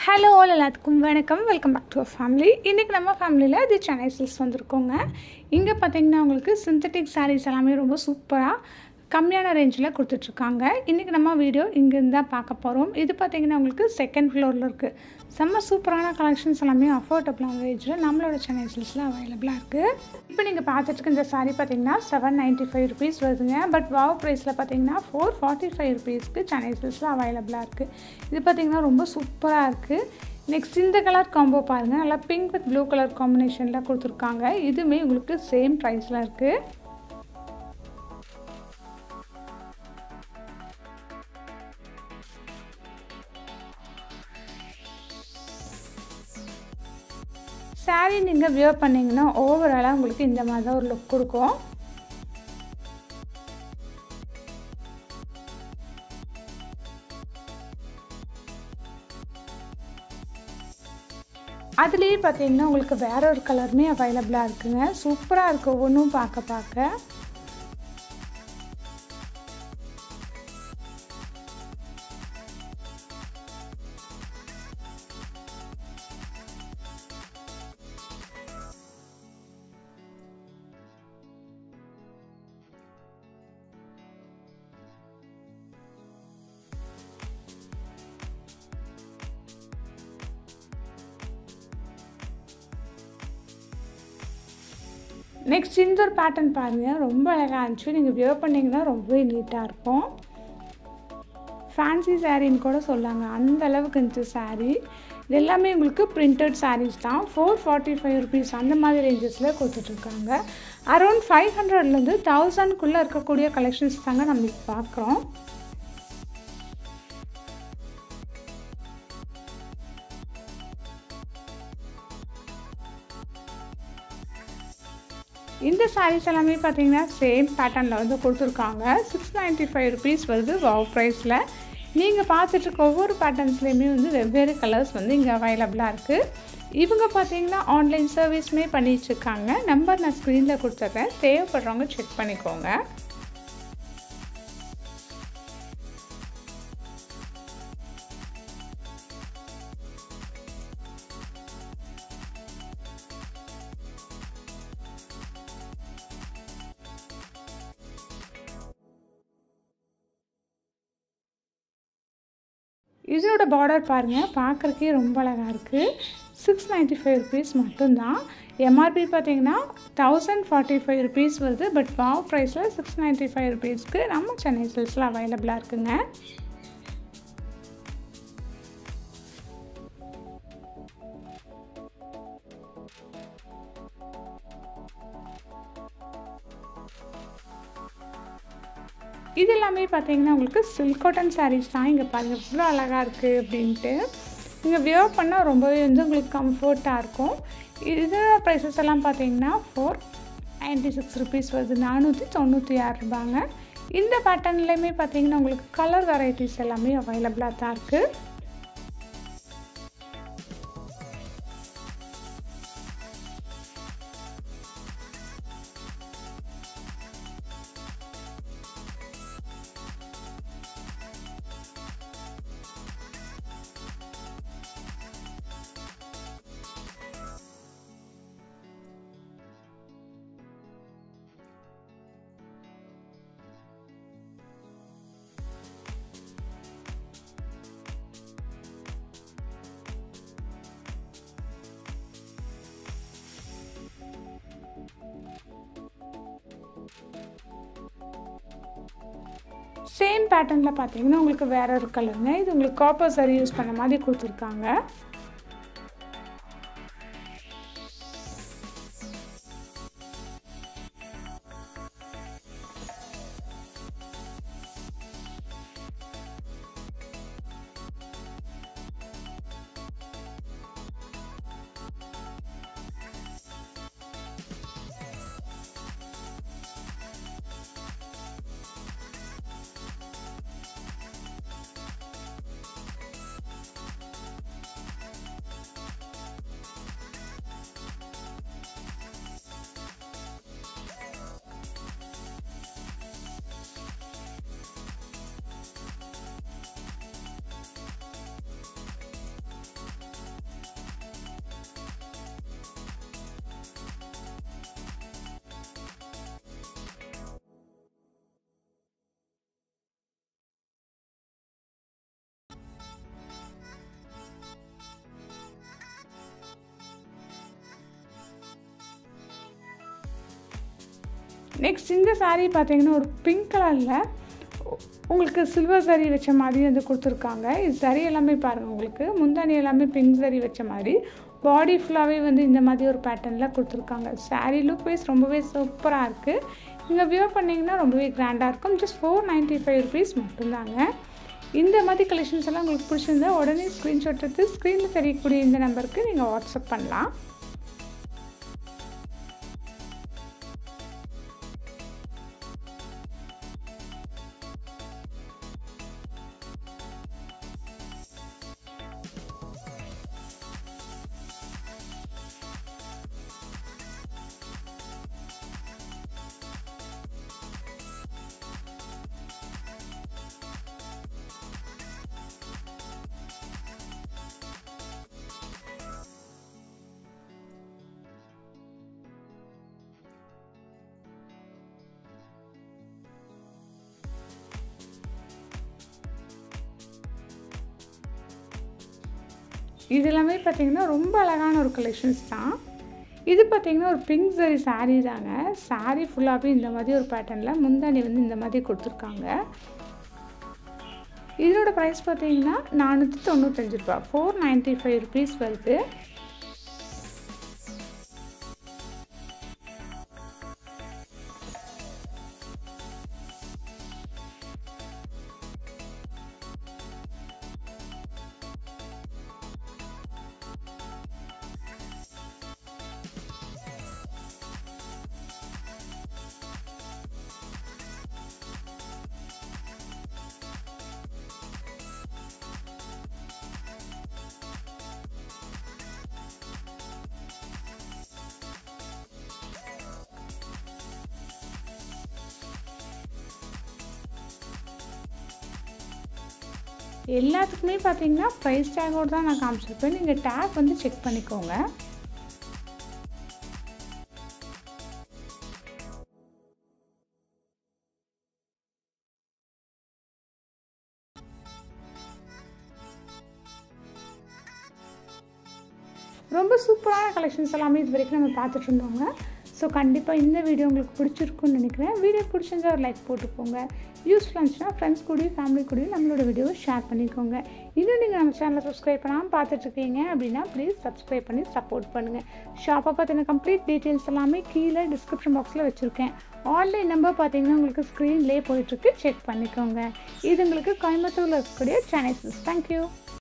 hello all எல்லாத்துக்கும் வணக்கம் welcome back to family இன்றைக்கி நம்ம ஃபேமிலியில் இது சென்னை சில்ஸ் வந்திருக்கோங்க இங்கே பார்த்தீங்கன்னா உங்களுக்கு சிந்தட்டிக் சாரீஸ் எல்லாமே ரொம்ப சூப்பராக கம்மியான ரேஞ்சில் கொடுத்துட்ருக்காங்க இன்றைக்கி நம்ம வீடியோ இங்கேருந்து தான் பார்க்க போகிறோம் இது பார்த்தீங்கன்னா உங்களுக்கு செகண்ட் ஃப்ளோரில் இருக்குது செம்ம சூப்பரான கலெக்ஷன்ஸ் எல்லாமே அஃபோர்டபுளான ரேஞ்சில் நம்மளோட சென்னை சில்ஸில் அவைலபிளாக இருக்குது இப்போ நீங்கள் பார்த்துட்டு இந்த சாரீ பார்த்தீங்கன்னா செவன் நைன்ட்டி ஃபைவ் ருபீஸ் வருதுங்க பட் வாவ் ப்ரைஸில் பார்த்தீங்கன்னா ஃபோர் ஃபார்ட்டி ஃபைவ் ருபீஸ்க்கு சென்னை சில்ஸில் அவைலபிளாக இருக்குது இது பார்த்தீங்கன்னா ரொம்ப சூப்பராக இருக்குது நெக்ஸ்ட் இந்த கலர் காம்போ பாருங்கள் நல்லா பிங்க் வித் ப்ளூ கலர் காம்பினேஷனில் கொடுத்துருக்காங்க இதுவுமே உங்களுக்கு சேம் ப்ரைஸில் இருக்குது சாரீ நீங்கள் வியர் பண்ணிங்கன்னா ஓவராலாக உங்களுக்கு இந்த மாதிரி தான் ஒரு லுக் கொடுக்கும் அதுலேயே பார்த்தீங்கன்னா உங்களுக்கு வேற ஒரு கலருமே அவைலபிளாக இருக்குங்க சூப்பராக இருக்குது ஒவ்வொன்றும் பார்க்க பார்க்க நெக்ஸ்ட் இந்த ஒரு பேட்டர்ன் பாருங்கள் ரொம்ப அழகாக இருந்துச்சு நீங்கள் வியர் பண்ணிங்கன்னா ரொம்பவே நீட்டாக இருக்கும் ஃபேன்சி சாரின்னு கூட சொல்லாங்க அந்த அளவுக்கு இருந்துச்சு சாரீ இது எல்லாமே உங்களுக்கு பிரிண்டட் சாரீஸ் தான் ஃபோர் ஃபார்ட்டி ஃபைவ் ருபீஸ் அந்த மாதிரி ரேஞ்சஸில் கொடுத்துட்ருக்காங்க அரௌண்ட் ஃபைவ் ஹண்ட்ரட்லேருந்து தௌசண்ட்குள்ளே இருக்கக்கூடிய கலெக்ஷன்ஸ் தாங்க நம்ம பார்க்குறோம் இந்த சாரீஸ் எல்லாமே பார்த்தீங்கன்னா சேம் பேட்டர்னில் வந்து கொடுத்துருக்காங்க சிக்ஸ் நைன்ட்டி ஃபைவ் ருபீஸ் வருது வாவ் ப்ரைஸில் நீங்கள் பார்த்துட்ருக்க ஒவ்வொரு பேட்டர்ன்ஸ்லேயுமே வந்து வெவ்வேறு கலர்ஸ் வந்து இங்கே அவைலபிளாக இருக்குது இவங்க பார்த்தீங்கன்னா ஆன்லைன் சர்வீஸுமே பண்ணிகிட்ருக்காங்க நம்பர் நான் ஸ்க்ரீனில் கொடுத்துட்றேன் தேவைப்படுறவங்க செக் பண்ணிக்கோங்க இதோட பார்டர் பாருங்கள் பார்க்குறக்கே ரொம்ப அழகாக இருக்குது சிக்ஸ் நைன்ட்டி ஃபைவ் ருபீஸ் மட்டும்தான் எம்ஆர்பி பார்த்தீங்கன்னா தௌசண்ட் ஃபார்ட்டி ஃபைவ் ருபீஸ் வருது பட் வாவ் ப்ரைஸில் சிக்ஸ் நைன்ட்டி ஃபைவ் ருபீஸ்க்கு நம்ம சென்னை சில்ஸில் அவைலபிளாக இருக்குங்க இது எல்லாமே பார்த்தீங்கன்னா உங்களுக்கு சில்க் காட்டன் சாரீஸ் தான் இங்கே பாருங்கள் இவ்வளோ அழகாக இருக்குது அப்படின்ட்டு இங்கே வியர் பண்ணால் ரொம்பவே வந்து உங்களுக்கு கம்ஃபர்ட்டாக இருக்கும் இது ப்ரைஸஸ் எல்லாம் பார்த்தீங்கன்னா ஃபோர் நைன்ட்டி சிக்ஸ் ருபீஸ் வருது நானூற்றி தொண்ணூற்றி ஆறு ரூபாங்க இந்த பேட்டர்ன்லேயுமே பார்த்தீங்கன்னா உங்களுக்கு கலர் வெரைட்டிஸ் எல்லாமே அவைலபிளாக தான் இருக்குது சேம் பேட்டர்னில் பார்த்தீங்கன்னா உங்களுக்கு வேற ஒரு கலருங்க இது உங்களுக்கு காப்பர் சரி யூஸ் பண்ண மாதிரி கொடுத்துருக்காங்க நெக்ஸ்ட் இந்த saree பார்த்தீங்கன்னா ஒரு பிங்க் கலரில் உங்களுக்கு சில்வர் சரி வச்ச மாதிரி வந்து கொடுத்துருக்காங்க இது சரி எல்லாமே பாருங்கள் உங்களுக்கு முந்தானி எல்லாமே பிங்க் சரி வச்ச மாதிரி பாடி ஃபுல்லாகவே வந்து இந்த மாதிரி ஒரு பேட்டர்னில் கொடுத்துருக்காங்க saree லுக் வைஸ் ரொம்பவே சூப்பராக இருக்குது நீங்கள் வியூ பண்ணிங்கன்னா ரொம்பவே கிராண்டாக இருக்கும் just four ninety five rupees மட்டும்தாங்க இந்த மாதிரி கலெக்ஷன்ஸ் எல்லாம் உங்களுக்கு பிடிச்சிருந்தா உடனே ஸ்க்ரீன்ஷாட் எடுத்து ஸ்க்ரீனில் தெரியக்கூடிய இந்த நம்பருக்கு நீங்கள் வாட்ஸ்அப் பண்ணலாம் இது எல்லாமே பார்த்தீங்கன்னா ரொம்ப அழகான ஒரு கலெக்ஷன்ஸ் தான் இது பார்த்தீங்கன்னா ஒரு பிங்க் சரி saree தாங்க saree ஃபுல்லாகவே இந்த மாதிரி ஒரு பேட்டர்னில் முந்தானி வந்து இந்த மாதிரி கொடுத்துருக்காங்க இதோட ப்ரைஸ் பார்த்தீங்கன்னா நானூற்றி தொண்ணூத்தஞ்சு ரூபா ஃபோர் நைன்ட்டி ஃபைவ் ருபீஸ் வருது எல்லாத்துக்குமே பார்த்தீங்கன்னா ப்ரைஸ் டேக்கோடு தான் நான் காமிச்சிருப்பேன் நீங்கள் டேக் வந்து செக் பண்ணிக்கோங்க ரொம்ப சூப்பரான கலெக்ஷன்ஸ் எல்லாமே இது வரைக்கும் நம்ம பார்த்துட்டு இருந்தோங்க ஸோ கண்டிப்பாக இந்த வீடியோ உங்களுக்கு பிடிச்சிருக்குன்னு நினைக்கிறேன் வீடியோ பிடிச்சிருந்தா ஒரு லைக் போட்டுக்கோங்க யூஸ்ஃபுல்லாக இருந்துச்சுன்னா ஃப்ரெண்ட்ஸ் கூடயும் ஃபேமிலி கூடயும் நம்மளோட வீடியோவை ஷேர் பண்ணிக்கோங்க இன்னும் நீங்கள் நம்ம சேனலை சப்ஸ்கிரைப் பண்ணாமல் பார்த்துட்ருக்கீங்க அப்படின்னா ப்ளீஸ் சப்ஸ்கிரைப் பண்ணி சப்போர்ட் பண்ணுங்கள் ஷாப்பை பற்றின கம்ப்ளீட் டீட்டெயில்ஸ் எல்லாமே கீழே டிஸ்கிரிப்ஷன் பாக்ஸில் வச்சுருக்கேன் ஆன்லைன் நம்பர் பார்த்தீங்கன்னா உங்களுக்கு ஸ்க்ரீன்லேயே போயிட்டுருக்கு செக் பண்ணிக்கோங்க இது உங்களுக்கு கோயம்புத்தூரில் இருக்கக்கூடிய சேனல்ஸ் தேங்க்யூ